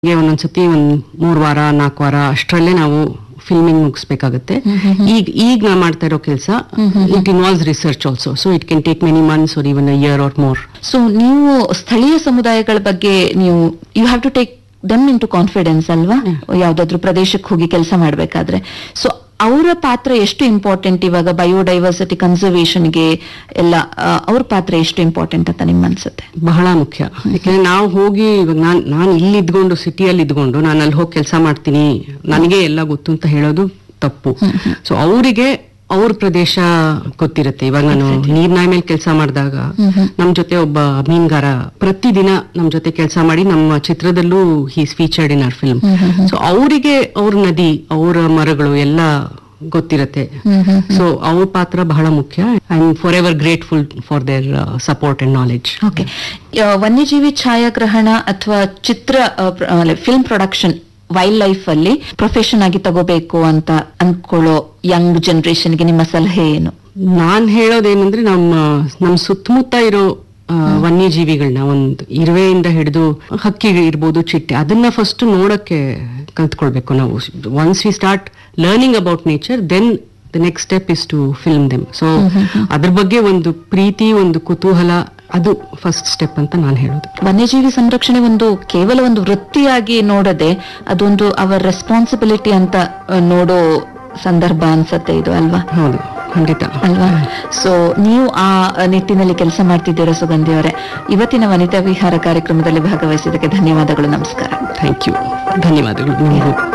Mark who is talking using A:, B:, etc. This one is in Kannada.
A: ಗೆ ಒಂದೊಂದ್ಸತಿ ಒಂದ್ ಮೂರ್ ವಾರ ನಾಲ್ಕು ವಾರ ಅಷ್ಟರಲ್ಲೇ ನಾವು ಫಿಲ್ಮಿಂಗ್ ಮುಗಿಸ್ಬೇಕಾಗತ್ತೆ ಈಗ ಈಗ ನಾ ಮಾಡ್ತಾ ಇರೋ ಕೆಲಸ it involves research also so it can take many months or even year or more
B: so ನೀವು ಸ್ಥಳೀಯ ಸಮುದಾಯಗಳ ಬಗ್ಗೆ ನೀವು you have to take them into confidence ಅಲ್ವಾ ಯಾವ್ದಾದ್ರು ಪ್ರದೇಶಕ್ಕೆ ಹೋಗಿ ಕೆಲಸ ಮಾಡ್ಬೇಕಾದ್ರೆ ಸೊ ಅವರ ಪಾತ್ರ ಎಷ್ಟು ಇಂಪಾರ್ಟೆಂಟ್ ಇವಾಗ ಬಯೋಡೈವರ್ಸಿಟಿ ಕನ್ಸರ್ವೇಷನ್ಗೆ ಎಲ್ಲ ಆ, ಅವ್ರ ಪಾತ್ರ ಎಷ್ಟು ಇಂಪಾರ್ಟೆಂಟ್ ಅಂತ ನಿಮ್ ಅನ್ಸುತ್ತೆ
A: ಬಹಳ ಮುಖ್ಯ ಯಾಕಂದ್ರೆ ನಾವು ಹೋಗಿ ಇವಾಗ ನಾನ್ ನಾನು ಇಲ್ಲಿ ಇದ್ಕೊಂಡು ಸಿಟಿಯಲ್ಲಿ ಇದ್ಕೊಂಡು ನಾನು ಅಲ್ಲಿ ಹೋಗಿ ಕೆಲಸ ಮಾಡ್ತೀನಿ ನನಗೆ ಎಲ್ಲ ಗೊತ್ತು ಅಂತ ಹೇಳೋದು ತಪ್ಪು ಸೊ ಅವರಿಗೆ ಅವ್ರ ಪ್ರದೇಶ ಗೊತ್ತಿರುತ್ತೆ ಇವಾಗ ನಾನು ನೀರ್ನಾಯಿ ಮೇಲೆ ಕೆಲಸ ಮಾಡಿದಾಗ ನಮ್ ಜೊತೆ ಒಬ್ಬ ಮೀನ್ಗಾರ ಪ್ರತಿದಿನ ನಮ್ ಜೊತೆ ಕೆಲಸ ಮಾಡಿ ನಮ್ಮ ಚಿತ್ರದಲ್ಲೂ he's featured in our film so ಅವರಿಗೆ ಅವ್ರ ನದಿ ಅವರ ಮರಗಳು ಎಲ್ಲ ಗೊತ್ತಿರತ್ತೆ ಸೊ ಅವ್ರ ಪಾತ್ರ ಬಹಳ ಮುಖ್ಯ I am forever grateful for their support and knowledge
B: okay ವನ್ಯಜೀವಿ ಛಾಯಾಗ್ರಹಣ ಅಥವಾ ಚಿತ್ರ ಫಿಲ್ಮ್ ಪ್ರೊಡಕ್ಷನ್ ವೈಲ್ಡ್ ಲೈಫ್ ಅಲ್ಲಿ ಪ್ರೊಫೆಷನ್ ಆಗಿ ತಗೋಬೇಕು ಅಂತ ಅನ್ಕೊಳ್ಳೋ ಯಂಗ್ ಜನರೇಷನ್ಗೆ ನಿಮ್ಮ ಸಲಹೆ ಏನು
A: ನಾನ್ ಹೇಳೋದೇನಂದ್ರೆ ನಮ್ಮ ನಮ್ ಸುತ್ತಮುತ್ತ ಇರೋ ಆ, ವನ್ಯಜೀವಿಗಳನ್ನ ಒಂದು ಇರುವೆಯಿಂದ ಹಿಡಿದು ಹಕ್ಕಿ ಇರ್ಬೋದು ಚಿಟ್ಟೆ ಅದನ್ನ ಫಸ್ಟ್ ನೋಡಕ್ಕೆ ಕಲ್ತ್ಕೊಳ್ಬೇಕು ನಾವು once we start learning about nature then the next step is to film them so ಅದ್ರ ಬಗ್ಗೆ ಒಂದು ಪ್ರೀತಿ ಒಂದು ಕುತೂಹಲ ಅದು ಫಸ್ಟ್ ಸ್ಟೆಪ್ ಅಂತ ನಾನು ಹೇಳೋದು
B: ವನ್ಯಜೀವಿ ಸಂರಕ್ಷಣೆ ಒಂದು ಕೇವಲ ಒಂದು ವೃತ್ತಿಯಾಗಿ ನೋಡದೆ ಅದೊಂದು ಅವರ ರೆಸ್ಪಾನ್ಸಿಬಿಲಿಟಿ ಅಂತ ಆ, ನೋಡೋ ಸಂದರ್ಭ ಅನ್ಸತ್ತೆ ಇದು ಅಲ್ವಾ
A: ಹೌದು ಖಂಡಿತ
B: ಅಲ್ವಾ ಸೊ ನೀವು ಆ ನಿಟ್ಟಿನಲ್ಲಿ ಕೆಲಸ ಮಾಡ್ತಿದ್ದೀರಾ ಸುಗಂಧಿ ಅವರೇ ಇವತ್ತಿನ ವನಿತಾ ವಿಹಾರ ಕಾರ್ಯಕ್ರಮದಲ್ಲಿ ಭಾಗವಹಿಸಿದ್ದಕ್ಕೆ ಧನ್ಯವಾದಗಳು ನಮಸ್ಕಾರ
A: ಥ್ಯಾಂಕ್ ಯು ಧನ್ಯವಾದಗಳು ನಿಮಗೂ